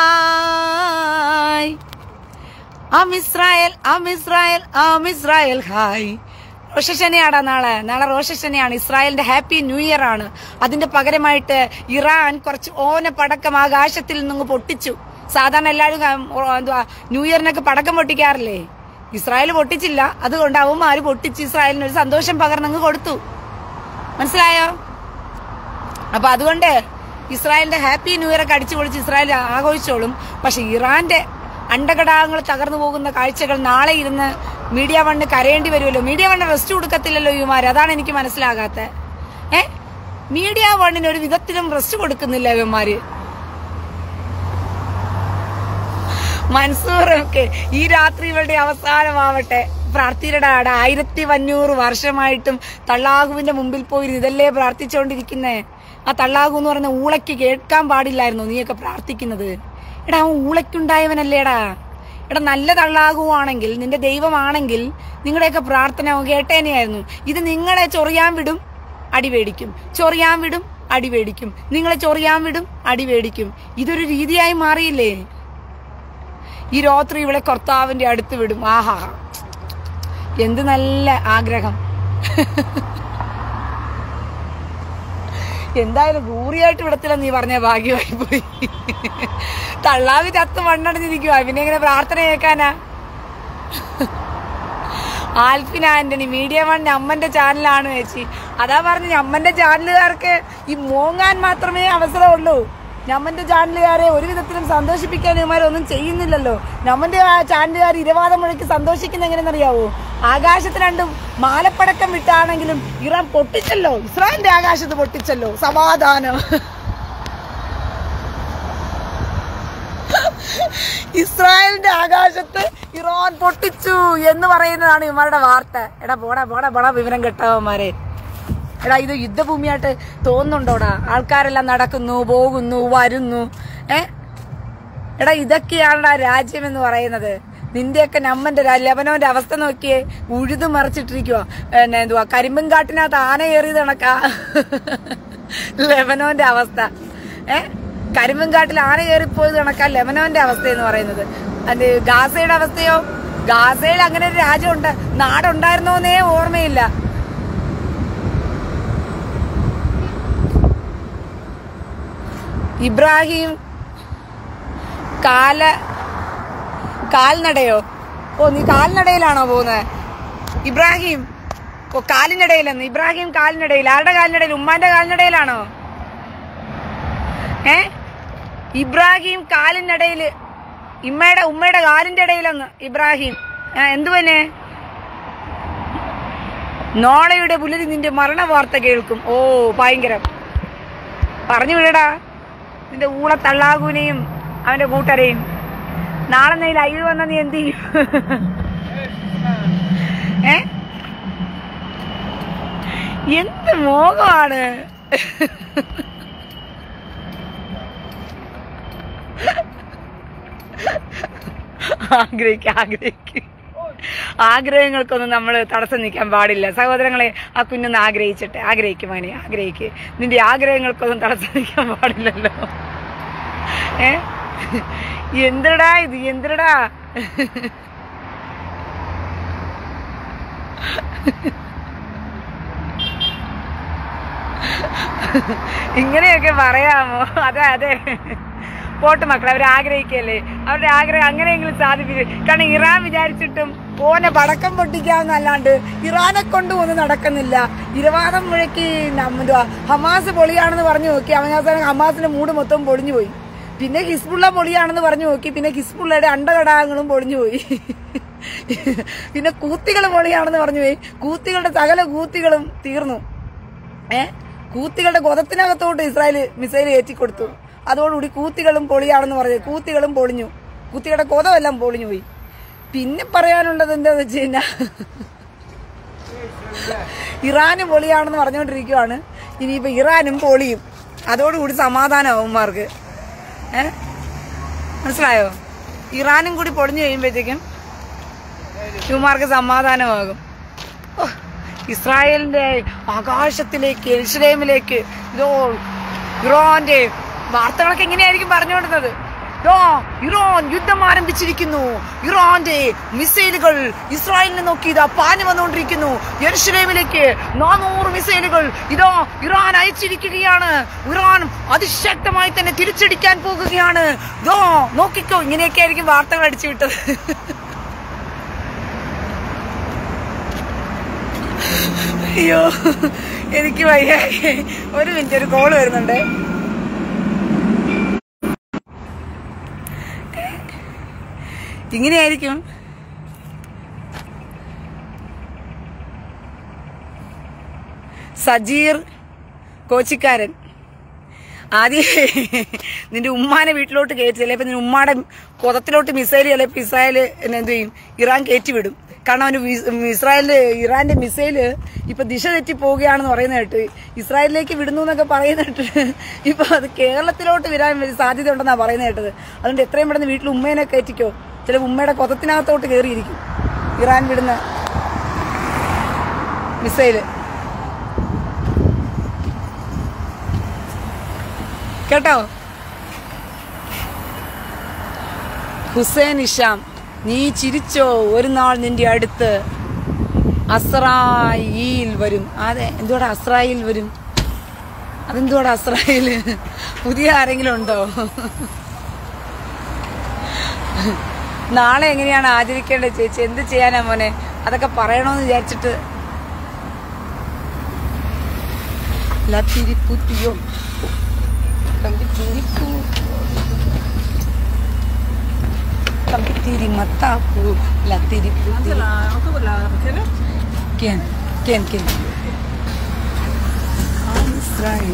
A: ഹായ് അം ഇസ്രായേൽ അം ഇസ്രായേൽ അം ഇസ്രായേൽ ഹായ് റോഷശനയാടാ നാളെ നാളെ റോഷശനയാണ് ഇസ്രായേലിന്റെ ഹാപ്പി ന്യൂ ഇയർ ആണ് അതിന്റെ പകരമായിട്ട് ഇറാൻ കുറച്ച് ഓന പടക്കം ആകാശത്തിൽ നിന്നങ്ങ് പൊട്ടിച്ചു സാധാരണ എല്ലാവരും ക- ഓ, എന്തുവാ ന്യൂ ഇയറിനൊക്കെ പടക്കം പൊട്ടിക്കാറില്ലേ ഇസ്രായേൽ പൊട്ടിച്ചില്ല അതുകൊണ്ട് അവന്മാര് പൊട്ടിച്ച് ഇസ്രായേലിന് ഒരു സന്തോഷം പകർന്നങ്ങ് കൊടുത്തു മനസ്സിലായോ അപ്പൊ അതുകൊണ്ട് ഇസ്രായേലിന്റെ ഹാപ്പി ന്യൂ ഇയർ ഒക്കെ അടിച്ചു പൊളിച്ച് ഇസ്രായേൽ ആഘോഷിച്ചോളും പക്ഷെ ഇറാന്റെ അണ്ടകടാകങ്ങൾ തകർന്നു പോകുന്ന കാഴ്ചകൾ നാളെ ഇരുന്ന് മീഡിയ വണ്ണ് കരയേണ്ടി വരുമല്ലോ മീഡിയ വണ്ണ് റെസ്റ്റ് കൊടുക്കത്തില്ലല്ലോ ഇവമാര് അതാണ് എനിക്ക് മനസ്സിലാകാത്ത ഏ മീഡിയ വണ്ണിന് ഒരു വിധത്തിലും റെസ്റ്റ് കൊടുക്കുന്നില്ല ഇവന്മാര് മൻസൂറൊക്കെ ഈ രാത്രി ഇവളുടെ അവസാനമാവട്ടെ പ്രാർത്ഥിയുടെ ആയിരത്തി അഞ്ഞൂറ് വർഷമായിട്ടും തള്ളാഹുവിന്റെ മുമ്പിൽ പോയി ഇതല്ലേ പ്രാർത്ഥിച്ചുകൊണ്ടിരിക്കുന്നേ ആ തള്ളാഹു എന്ന് പറയുന്ന ഊളയ്ക്ക് കേൾക്കാൻ പാടില്ലായിരുന്നു നീയൊക്കെ പ്രാർത്ഥിക്കുന്നത് എടാ അവൻ ഊളയ്ക്കുണ്ടായവനല്ലേടാ എടാ നല്ല തള്ളാകുവാണെങ്കിൽ നിന്റെ ദൈവമാണെങ്കിൽ നിങ്ങളുടെയൊക്കെ പ്രാർത്ഥന അവൻ കേട്ടേനെയായിരുന്നു ഇത് നിങ്ങളെ ചൊറിയാൻ വിടും അടിവേടിക്കും ചൊറിയാൻ വിടും അടിവേടിക്കും നിങ്ങളെ ചൊറിയാൻ വിടും അടിവേടിക്കും ഇതൊരു രീതിയായി മാറിയില്ലേ ഈ രാത്രി ഇവളെ കർത്താവിന്റെ അടുത്ത് വിടും ആഹാ എന്ത് നല്ല ആഗ്രഹം എന്തായാലും ഗൂറിയായിട്ട് വിടത്തില്ല നീ പറഞ്ഞ ഭാഗ്യമായി പോയി തള്ളാവി ചത്ത് മണ്ണടഞ്ഞിരിക്കുവാ പിന്നെ എങ്ങനെ പ്രാർത്ഥന കേൾക്കാനാ ആൽഫിൻ ആന്റണി മീഡിയ വൺ അമ്മന്റെ ചാനലാണ് ചേച്ചി അതാ പറഞ്ഞു അമ്മന്റെ ചാനലുകാർക്ക് ഈ മോങ്ങാൻ മാത്രമേ അവസരമുള്ളൂ ഞമ്മന്റെ ചാനലുകാരെ ഒരു വിധത്തിലും സന്തോഷിപ്പിക്കാൻ ഇവന്മാരൊന്നും ചെയ്യുന്നില്ലല്ലോ ഞമ്മന്റെ ആ ചാനലുകാർ ഇരവാദം മുഴക്കി സന്തോഷിക്കുന്ന എങ്ങനെയെന്നറിയാവോ ആകാശത്ത് രണ്ടും മാലപ്പടക്കം വിട്ടാണെങ്കിലും ഇറാൻ പൊട്ടിച്ചല്ലോ ഇസ്രായേലിന്റെ ആകാശത്ത് പൊട്ടിച്ചല്ലോ സമാധാനം ഇസ്രായേലിന്റെ ആകാശത്ത് ഇറാൻ പൊട്ടിച്ചു എന്ന് പറയുന്നതാണ് ഇവന്മാരുടെ വാർത്ത എടാ പോടാ പോടാ പോടാ വിവരം കെട്ടവന്മാരെ എടാ ഇത് യുദ്ധഭൂമിയായിട്ട് തോന്നുന്നുണ്ടോടാ ആൾക്കാരെല്ലാം നടക്കുന്നു പോകുന്നു വരുന്നു ഏ എടാ ഇതൊക്കെയാണ് രാജ്യം എന്ന് പറയുന്നത് നിന്റെയൊക്കെ നമ്മന്റെ രാ- ലെബനോന്റെ അവസ്ഥ നോക്കിയേ ഉഴുതു മറിച്ചിട്ടിരിക്കുവോ പിന്നെ എന്തുവാ കരിമ്പൻകാട്ടിനകത്ത് ആന കയറിയത് കണക്കാ ലെബനോന്റെ അവസ്ഥ ഏ കരിമ്പൻകാട്ടിൽ ആന കയറിപ്പോയത് കണക്കാ ലെബനോന്റെ അവസ്ഥ എന്ന് പറയുന്നത് അത് ഗാസയുടെ അവസ്ഥയോ ഗാസയിൽ അങ്ങനെ ഒരു രാജ്യമുണ്ട് നാടുണ്ടായിരുന്നോന്നേ ഓർമ്മയില്ല ഇബ്രാഹിം കാല കാൽനടയോ ഓ നീ കാൽനടയിലാണോ പോകുന്നത് ഇബ്രാഹിം ഓ കാലിനടയിലെന്ന് ഇബ്രാഹിം കാലിനടയിൽ ആരുടെ കാലിനടയിൽ ഉമ്മാന്റെ കാലിനടയിലാണോ ഏ ഇബ്രാഹിം കാലിനടയില് ഇമ്മയുടെ ഉമ്മയുടെ കാലിന്റെ ഇടയിലെന്ന് ഇബ്രാഹിം ആ, എന്തുവനെ നോളയുടെ പുലരി നിന്റെ മരണ വാർത്ത കേൾക്കും ഓ ഭയങ്കരം പറഞ്ഞു വിടടാ നിന്റെ ഊള തള്ളാകുനെയും അവന്റെ കൂട്ടരെയും നാളെ നീ ലൈവ് വന്ന നീ എന്ത് ചെയ്യും ഏ എന്ത് മോഹമാണ് ആഗ്രഹിക്ക ആഗ്രഹിക്ക ആഗ്രഹങ്ങൾക്കൊന്നും നമ്മൾ തടസ്സം നിൽക്കാൻ പാടില്ല സഹോദരങ്ങളെ ആ കുഞ്ഞൊന്ന് ആഗ്രഹിച്ചിട്ട് ആഗ്രഹിക്കും മോനെ ആഗ്രഹിക്ക് നിന്റെ ആഗ്രഹങ്ങൾക്കൊന്നും തടസ്സം നിൽക്കാൻ പാടില്ലല്ലോ ഏ എന്തടാ ഇത് എന്തടാ ഇങ്ങനെയൊക്കെ പറയാമോ അതെ അതെ പോട്ട് മക്കൾ അവർ ആഗ്രഹിക്കല്ലേ അവരുടെ ആഗ്രഹം അങ്ങനെയെങ്കിലും സാധിപ്പിക്കും കാരണം ഇറാൻ വിചാരിച്ചിട്ടും ഓനെ പടക്കം പൊട്ടിക്കാന്നല്ലാണ്ട് ഇറാനെ കൊണ്ട് ഒന്നും നടക്കുന്നില്ല ഇരവാദം മുഴക്കി എന്തുവാ ഹമാസ് പൊളിയാണെന്ന് പറഞ്ഞു നോക്കി അവനവസാനം ഹമാസിന്റെ മൂട് മൊത്തം പൊളിഞ്ഞു പോയി പിന്നെ ഹിസ്ബുള്ള പൊളിയാണെന്ന് പറഞ്ഞു നോക്കി പിന്നെ ഹിസ്ബുള്ളയുടെ അണ്ടഘടാകങ്ങളും പൊളിഞ്ഞു പോയി പിന്നെ കൂത്തികൾ പൊളിയാണെന്ന് പറഞ്ഞു പോയി കൂത്തികളുടെ സകല കൂത്തികളും തീർന്നു ഏ കൂത്തികളുടെ ഗൊതത്തിനകത്തോട്ട് ഇസ്രായേൽ മിസൈൽ കയറ്റിക്കൊടുത്തു അതോടുകൂടി കൂത്തികളും പൊളിയാണെന്ന് പറഞ്ഞു കൂത്തികളും പൊളിഞ്ഞു കൂത്തികളുടെ കൊതമെല്ലാം പൊളിഞ്ഞു പോയി പിന്നെ പറയാനുള്ളത് എന്താന്ന് വെച്ച് കഴിഞ്ഞാൽ ഇറാന് പൊളിയാണെന്ന് പറഞ്ഞുകൊണ്ടിരിക്കുവാണ് ഇനിയിപ്പോ ഇറാനും പൊളിയും അതോടുകൂടി സമാധാനം അവന്മാർക്ക് ഏ മനസ്സിലായോ ഇറാനും കൂടി പൊളിഞ്ഞു കഴിയുമ്പോഴത്തേക്കും ഇവന്മാർക്ക് സമാധാനമാകും ഓ, ഇസ്രായേലിന്റെ ആകാശത്തിലേക്ക് എൽഷലേമിലേക്ക് ഇതോ ഇറാന്റെ വാർത്തകളൊക്കെ എങ്ങനെയായിരിക്കും പറഞ്ഞുകൊണ്ടിരുന്നത് ദോ, ഇറാൻ യുദ്ധം ആരംഭിച്ചിരിക്കുന്നു ഇറാന്റെ മിസൈലുകൾ ഇസ്രായേലിനെ നോക്കി ഇതാ പാഞ്ഞു വന്നുകൊണ്ടിരിക്കുന്നു യെരുഷലേമിലേക്ക് നാനൂറ് മിസൈലുകൾ ഇതാ ഇറാൻ അയച്ചിരിക്കുകയാണ് ഇറാൻ അതിശക്തമായി തന്നെ തിരിച്ചടിക്കാൻ പോകുകയാണ് ദോ നോക്കിക്കോ ഇങ്ങനെയൊക്കെ ആയിരിക്കും വാർത്തകൾ അടിച്ചു വിട്ടത് അയ്യോ എനിക്ക് വയ്യ ഒരു മിനിറ്റ് ഒരു കോള് വരുന്നുണ്ട് ഇങ്ങനെയായിരിക്കും സജീർ കോച്ചിക്കാരൻ ആദ്യം നിന്റെ ഉമ്മാനെ വീട്ടിലോട്ട് കയറ്റി ചിലപ്പോൾ നിന്റെ ഉമ്മാടെ കുതത്തിലോട്ട് മിസൈൽ ചിലപ്പോൾ ഇസ്രായേൽ എന്നെ എന്ത് ചെയ്യും ഇറാൻ കയറ്റി വിടും കാരണം അവന് വിസ്- ഇസ്രായേലിന്റെ ഇറാന്റെ മിസൈല് ഇപ്പൊ ദിശ തെറ്റി പോവുകയാണെന്ന് പറയുന്ന കേട്ട് ഇസ്രായേലിലേക്ക് വിടുന്നു എന്നൊക്കെ പറയുന്ന കേട്ട് ഇപ്പൊ അത് കേരളത്തിലോട്ട് വരാൻ വലിയ സാധ്യത ഉണ്ടെന്നാ പറയുന്നത് കേട്ടത് അതുകൊണ്ട് എത്രയും പെട്ടെന്ന് വീട്ടിൽ ഉമ്മേനെ കയറ്റിക്കോ ചില ഉമ്മയുടെ കുതത്തിനകത്തോട്ട് കയറിയിരിക്കും ഇറാൻ വിടുന്ന മിസൈല് കേട്ടോ ഹുസൈൻ ഇഷാം നീ ചിരിച്ചോ ഒരു നാൾ നിന്റെ അടുത്ത് അസ്രായിൽ വരും അതെ എന്തുവാടാ അസ്രായിൽ വരും അതെന്തുവാടാ അസ്രായിൽ പുതിയ ആരെങ്കിലും ഉണ്ടോ നാളെ എങ്ങനെയാണ് ആചരിക്കേണ്ടത് ചേച്ചി എന്ത് ചെയ്യാനാ മോനെ അതൊക്കെ പറയണമെന്ന് വിചാരിച്ചിട്ട് ലത്തിരിപ്പുത്തിയോ Tambitiripu. Tambitiri matapu. La tiriputi.
B: La autobus, la רכבת?
A: כן, כן, כן. עם ישראל.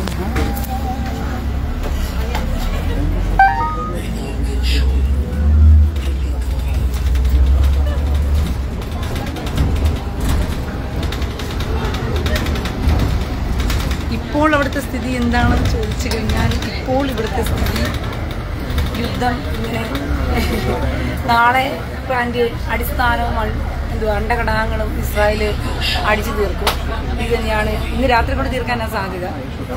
A: ഇപ്പോൾ അവിടുത്തെ സ്ഥിതി എന്താണെന്ന് ചോദിച്ചു കഴിഞ്ഞാൽ ഇപ്പോൾ ഇവിടുത്തെ സ്ഥിതി യുദ്ധം ഇങ്ങനെ നാളെ പ്ലാന്റ് അടിസ്ഥാനവും മൺ- എന്തുവാ അണ്ടകടാഹങ്ങളും ഇസ്രായേൽ അടിച്ചു തീർക്കും ഇത് തന്നെയാണ് ഇന്ന് രാത്രി കൊണ്ട് തീർക്കാനാണ് സാധ്യത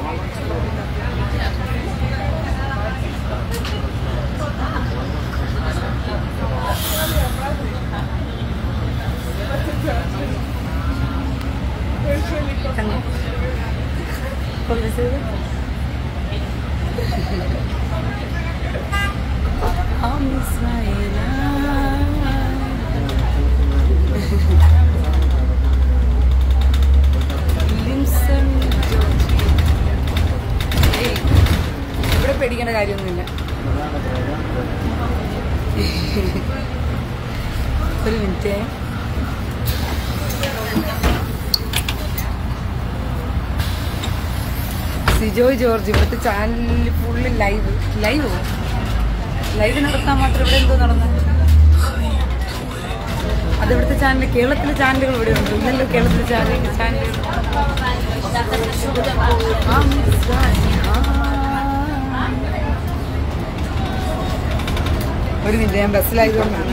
A: കണ്ടോ? കൊല്ലത്ത് עם ישראל. ലിംസൺ ജോർജ്. ഏയ്, ഇവിടെ പേടിക്കേണ്ട കാര്യമൊന്നുമില്ല ഒരു മിനിറ്റ് സിജോയ് ജോർജ് ഇവിടുത്തെ ചാനലിൽ ഫുള്ള് ലൈവ് ലൈവ് ലൈവ് നടത്താൻ മാത്രം ഇവിടെ എന്തോ നടന്നത് അത് ഇവിടുത്തെ ചാനൽ കേരളത്തിലെ ചാനലുകൾ ഇവിടെ ഉണ്ട് ഇല്ലല്ലോ കേരളത്തിലെ ചാനൽ ചാനലുകൾ ആ, മിസ്സായി. ആ. ഒരു മിനിറ്റ് ഞാൻ ബസ്സിലായതുകൊണ്ടാണ്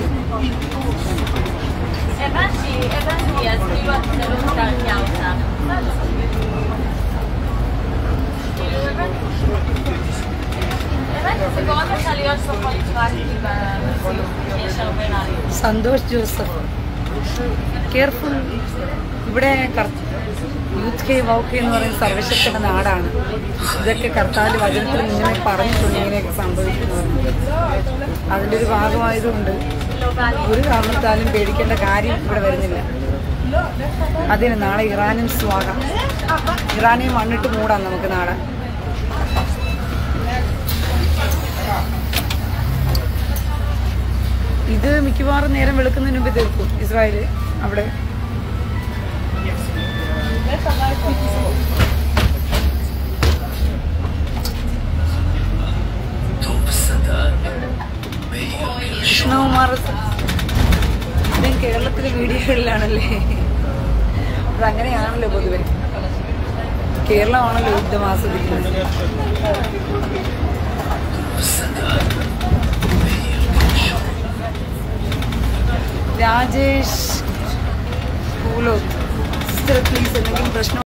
C: הבנתי, הבנתי, אז כאילו את לא מתרגיע אותה. כאילו, הבנתי. הבנתי, זה גורם לך להיות פחות פרקטי במציאות, כי יש הרבה רעיון.
A: സന്തോഷ് ജോസഫ് കെയർഫുൾ ഇവിടെ കർ- യൂത്ത് കെ വൗക്ക് എന്ന് പറയുന്ന സർവശക്തിയുടെ നാടാണ് ഇതൊക്കെ കർത്താവിന്റെ വചനത്തിൽ മുന്നേ പറഞ്ഞിട്ടുണ്ട് ഇങ്ങനെയൊക്കെ സംഭവിക്കുന്നത് അതിന്റെ ഒരു ഭാഗമായതുകൊണ്ട് ഒരു കാരണത്താലും പേടിക്കേണ്ട കാര്യം ഇവിടെ വരുന്നില്ല അതിന് നാളെ ഇറാനും സ്വാഗതം ഇറാനെയും മണ്ണിട്ട് മൂടാം നമുക്ക് നാളെ ഇത് മിക്കവാറും നേരം വെളുക്കുന്നതിന് മുമ്പ് തീർക്കും ഇസ്രായേല് അവിടെ കൃഷ്ണകുമാർ ഇത് കേരളത്തിലെ വീഡിയോകളിലാണല്ലേ അതങ്ങനെയാണല്ലോ പൊതുവെ കേരളമാണല്ലോ യുദ്ധം ആസ്വദിക്കുന്നത് രാജേഷ് കൂലോ സിസ്റ്റർ പ്ലീസ് എന്തെങ്കിലും പ്രശ്നം